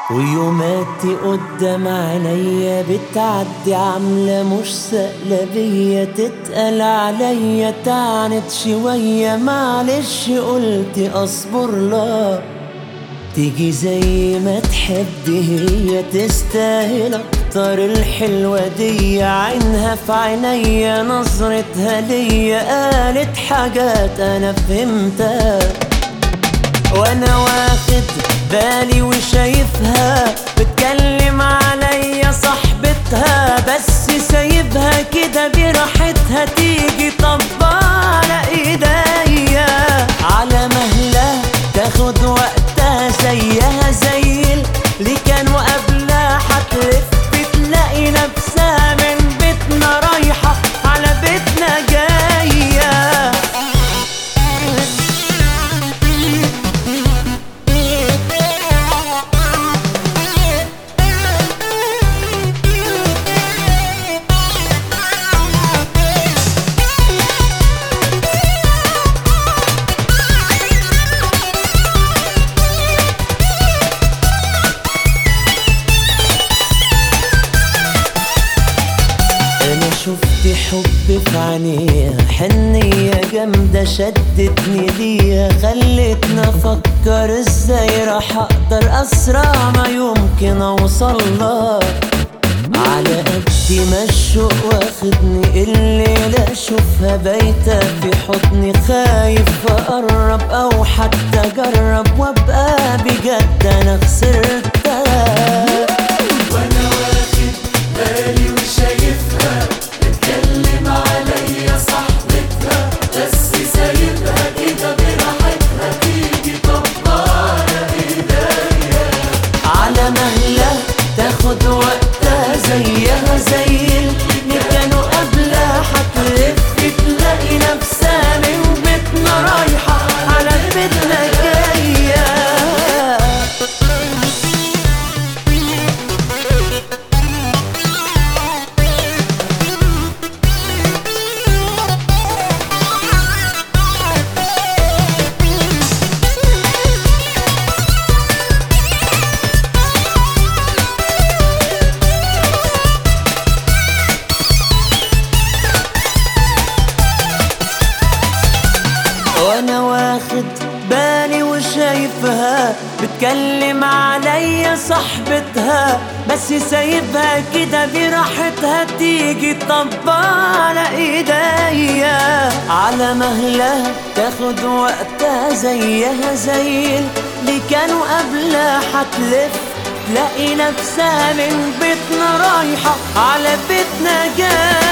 ويوماتي قدام عينيا بتعدي عاملة مش سائلة بيا تتقل عليا تعنت شوية معلش قلت اصبر لا تيجي زي ما تحب هي تستاهل اكتر الحلوة دي عينها في عينيا نظرتها ليا قالت حاجات انا فهمتها وانا واخد بالي وشايفها بتكلم عليا صاحبتها بس سايبها كده براحتها تيجي طب على ايديا على مهلها تاخد وقتها زيها زي اللي كانوا قبلها هتلف تلاقي نفسها من بيتنا رايحة على بيتنا جايه انا شفت حب في عينيها حنية جامدة شدتني ليها خلتني افكر ازاي راح اقدر اسرع ما يمكن اوصل لها على قد ما الشوق واخدني الليلة اشوفها بايتة في حضني خايف اقرب او حتى اجرب وابقى بجد انا خسرتها وانا واخد بالي وشايفها بتكلم عليا صاحبتها بس سايبها كده براحتها تيجي طب على ايديا على مهلها تاخد وقتها زيها زي اللي كانوا قبلها هتلف تلاقي نفسها من بيتنا رايحة على بيتنا جاية وانا واخد بالي وشايفها بتكلم عليا صاحبتها بس سايبها كده براحتها تيجي طب على ايديا على مهلها تاخد وقتها زيها زي اللي كانوا قبلها هتلف تلاقي نفسها من بيتنا رايحة على بيتنا جاية